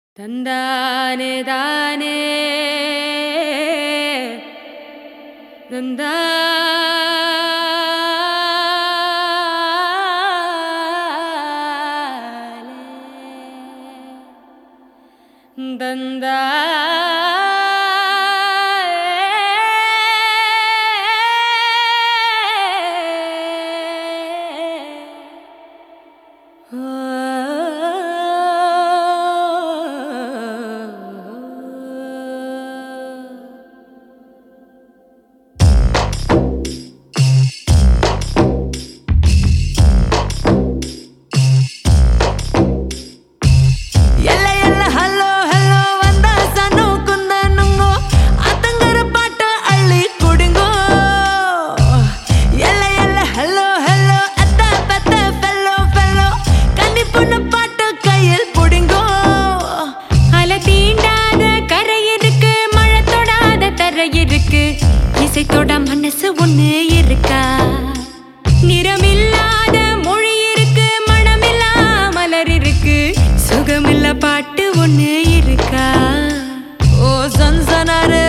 தந்தானே தானே தந்தாலே தந்தாலே ಎಲ್ಲ ಎಲ್ಲ ಹಲೋ ಹಲೋ ಒಂದ ಸಣ್ಣ ಕುಂದ ನುಂಗೋ ಅತಂಗರ ಪಾಟ ಅಳ್ಳಿ ಕುಡಿಂಗೋ ಎಲ್ಲ ಎಲ್ಲ ಹಲೋ ಹಲೋ ಅತ್ತ ಪತ್ತ ಫೆಲ್ಲೋ ಫೆಲ್ಲೋ கன்னிப்புண்ண பாட்டு கையில் புடிங்கோ அலை தீண்டாத கரை இருக்கு மழை தொடாத தரை இருக்கு இசை தொட மனசு ஒண்ணு இருக்கா நிறமில்லாத மொழி இருக்கு மனமில்லா மலர் இருக்கு சுகமில்ல பாட்டு ஒண்ணு இருக்கா ஓ சன்சனாரே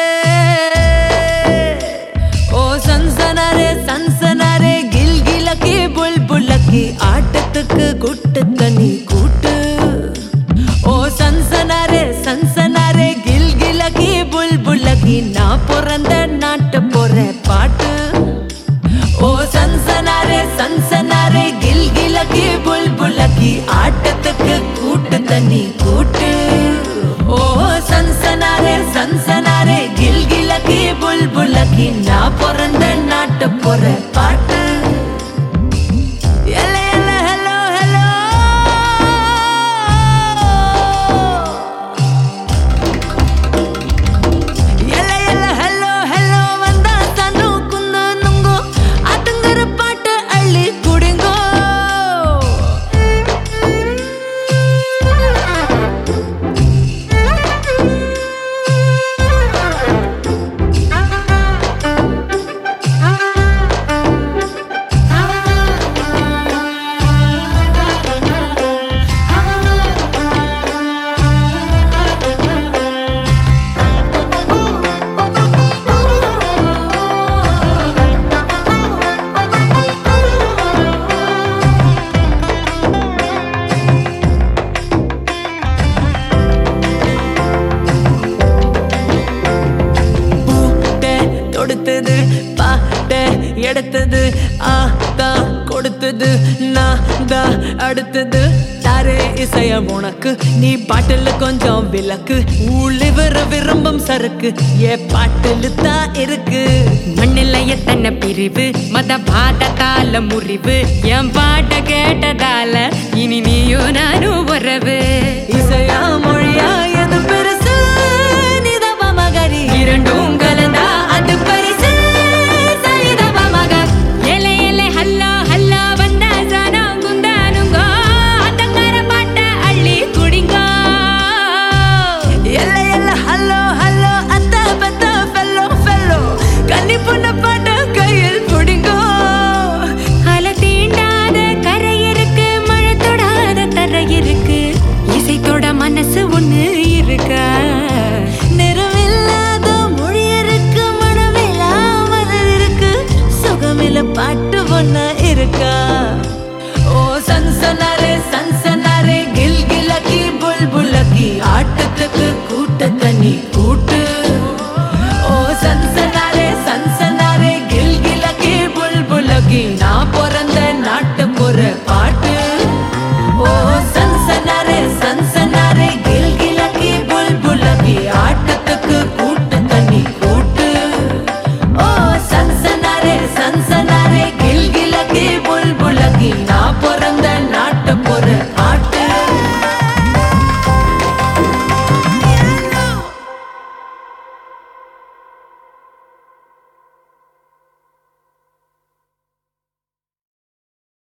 ஓ சன்சனாரே சன்சனாரே கில் கிலக்கி புல் புல்லக்கி ஆட்டத்துக்கு குட்டு தண்ணி கூட்டு ஓ சன்சனாரே சன்சனாரே கில் கிலக்கி புல் புல்லக்கி நான் பிறந்த நாட்டு போற பாட்டு ஓ சன்சனாரே சன்சனாரே கில் கிலக்கி புல் புல்லக்கி ஆட்டத்துக்கு கூட்டு தண்ணி கூட்டு ஓ சன்சனாரே சன்சனாரே கில் கிலக்கி புல் புல்லக்கி நான் பிறந்த நாட்டு போற பாட்டு எல்ல, எல்ல, hello, hello. எல்ல, எல்ல, hello, hello. வந்தா சன்னு குந்து நுங்கு. அதுங்கற பாட்டு அள்ளி குடிங்கோ. பூட்டை தொடுத்தது பாட்டை எடுத்தது ஆ தான் கொடுத்தது நான் தான் அடுத்தது தாரே இசைய உனக்கு நீ பாட்டுல கொஞ்சம் விளக்கு ஊழிவர் விரும்பும் சரக்கு ஏ பாட்டுல தான் இருக்கு மண்ணில் எத்தனை பிரிவு மத பாடத்தால முறிவு என் பாட்ட கேட்டதால இனி நீயும் நானும் உறவு